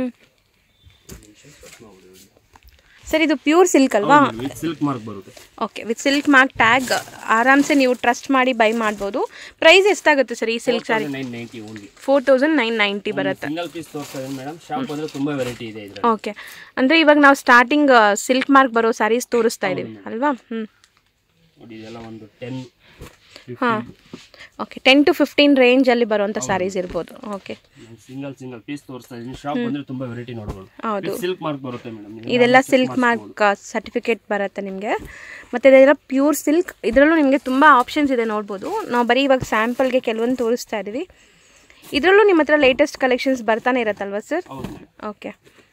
ಸರ್ ಇದು ಪ್ಯೂರ್ ಸಿಲ್ಕ್ ಅಲ್ವಾ ವಿತ್ ಸಿಲ್ಕ್ ಮಾರ್ಕ್ ಬರುತ್ತೆ okay with silk mark tag ಆರಾಮ್ಸೆ ನೀವು ಟ್ರಸ್ಟ್ ಮಾಡಿ ಬೈ ಮಾಡ್ಬೋದು ಪ್ರೈಸ್ ಎಷ್ಟಾಗುತ್ತೆ ಸರ್ ಈ silk sari nine ninety only four thousand nine ninety ಬರುತ್ತೆ ಸಿಂಗಲ್ ಪೀಸ್ ತೋರಿಸ್ತಾ ಇದ್ದೀನಿ ಮೇಡಮ್ ಶಾಪ್ ಬಂದ್ರೆ ತುಂಬಾ ವೆರೈಟಿ ಇದೆ ಇದ್ರಲ್ಲಿ ಓಕೆ ಅಂದರೆ ಇವಾಗ ನಾವು ಸ್ಟಾರ್ಟಿಂಗ್ ಸಿಲ್ಕ್ ಮಾರ್ಕ್ ಬರೋ ಸ್ಯಾರೀಸ್ ತೋರಿಸ್ತಾ ಇದ್ದೀವಿ ಅಲ್ವಾ ಹ್ಞೂ ನೋಡಿ ಇದೆಲ್ಲ ಒಂದು ಟೆನ್ ಹಾಂ ಓಕೆ ಟೆನ್ ಟು ಫಿಫ್ಟೀನ್ ರೇಂಜಲ್ಲಿ ಬರುವಂಥ ಸ್ಯಾರೀಸ್ ಇರ್ಬೋದು ಓಕೆ ಸಿಂಗಲ್ ಸಿಂಗಲ್ ಪೀಸ್ ತೋರಿಸ್ತಾ ಇದ್ದೀನಿ ಶಾಪ್ ಬಂದ್ರೆ ತುಂಬಾ ವೆರೈಟಿ ನೋಡ್ಬೋದು ಹೌದು ಸಿಲ್ಕ್ ಮಾರ್ಕ್ ಬರುತ್ತೆ ಮೇಡಮ್ ಇದೆಲ್ಲ ಸಿಲ್ಕ್ ಮಾರ್ಕ್ ಸರ್ಟಿಫಿಕೇಟ್ ಬರುತ್ತೆ ನಿಮಗೆ ಮತ್ತು ಇದೆಲ್ಲ ಪ್ಯೂರ್ ಸಿಲ್ಕ್ ಇದರಲ್ಲೂ ನಿಮಗೆ ತುಂಬ ಆಪ್ಷನ್ಸ್ ಇದೆ ನೋಡ್ಬೋದು ನಾವು ಬರೀ ಇವಾಗ ಸ್ಯಾಂಪಲ್ಗೆ ಕೆಲವೊಂದು ತೋರಿಸ್ತಾ ಇದ್ದೀವಿ ಇದರಲ್ಲೂ ನಿಮ್ಮ ಹತ್ರ ಲೇಟೆಸ್ಟ್ ಕಲೆಕ್ಷನ್ಸ್ ಬರ್ತಾನೆ ಇರತ್ತಲ್ವಾ ಸರ್ ಹೌದು ಮೇಡಮ್ ಓಕೆ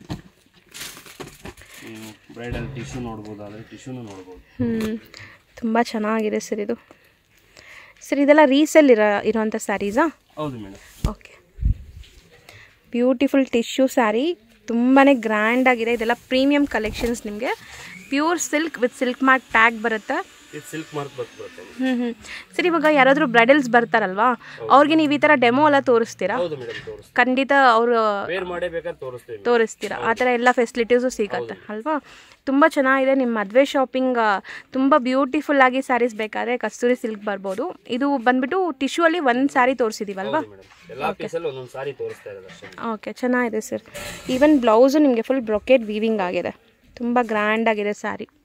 ನೀವು ಬ್ರೈಡಲ್ ಟಿಶ್ಯೂ ನೋಡ್ಬೋದು ಆದರೆ ಟಿಶ್ಯೂನು ನೋಡ್ಬೋದು ಹ್ಞೂ ತುಂಬ ಚೆನ್ನಾಗಿದೆ ಸರ್ ಇದು ಸರ್ ಇದೆಲ್ಲ ರೀಸೆಲ್ ಇರೋ ಇರೋವಂಥ ಸ್ಯಾರೀಸಾ ಹೌದು madam okay beautiful tissue sari ತುಂಬಾ ಗ್ರ್ಯಾಂಡಾಗಿದೆ ಇದೆಲ್ಲ ಪ್ರೀಮಿಯಂ ಕಲೆಕ್ಷನ್ಸ್ ನಿಮಗೆ pure silk with silk mark tag ಬರುತ್ತೆ ಇದು ಸಿಲ್ಕ್ ಮಾರ್ಕ್ ಬರುತ್ತೆ ಹ್ಞೂ ಹ್ಞೂ ಸರ್ ಇವಾಗ ಯಾರಾದರೂ ಬ್ರೈಡಲ್ಸ್ ಬರ್ತಾರಲ್ವಾ ಅವ್ರಿಗೆ ನೀವು ಈ ಥರ ಡೆಮೋ ಎಲ್ಲ ತೋರಿಸ್ತೀರಾ ಹೌದು ಮೇಡಮ್ ತೋರಿಸ್ತೀವಿ ಖಂಡಿತ ಅವರು ವೇರ್ ಮಾಡೇ ಬೇಕಾದ್ರೆ ತೋರಿಸ್ತೀವಿ ತೋರಿಸ್ತೀರಾ ಆ ಥರ ಎಲ್ಲ ಫೆಸಿಲಿಟೀಸು ಸಿಗತ್ತೆ ಅಲ್ವಾ ತುಂಬ ಚೆನ್ನಾಗಿದೆ ನಿಮ್ಮ ಮದುವೆ ಶಾಪಿಂಗ್ ತುಂಬ ಬ್ಯೂಟಿಫುಲ್ ಆಗಿ ಸ್ಯಾರೀಸ್ ಬೇಕಾದ್ರೆ ಕಸ್ತೂರಿ ಸಿಲ್ಕ್ ಬರ್ಬೋದು ಇದು ಬಂದ್ಬಿಟ್ಟು ಟಿಶ್ಯೂ ಅಲ್ಲಿ ಒಂದು ಸ್ಯಾರಿ ತೋರಿಸಿದೀವಲ್ವಾ ಮೇಡಮ್ ಎಲ್ಲ ಪೀಸಲ್ಲಿ ಒಂದೊಂದು ಸಾರಿ ತೋರಿಸ್ತಾ ಇರೋದು ಅಷ್ಟೇ ಓಕೆ ಚೆನ್ನಾಗಿದೆ ಸರ್ ಈವನ್ ಬ್ಲೌಸು ನಿಮಗೆ ಫುಲ್ ಬ್ರೊಕೆಟ್ ವೀವಿಂಗ್ ಆಗಿದೆ ತುಂಬ ಗ್ರ್ಯಾಂಡ್ ಆಗಿದೆ ಸ್ಯಾರಿ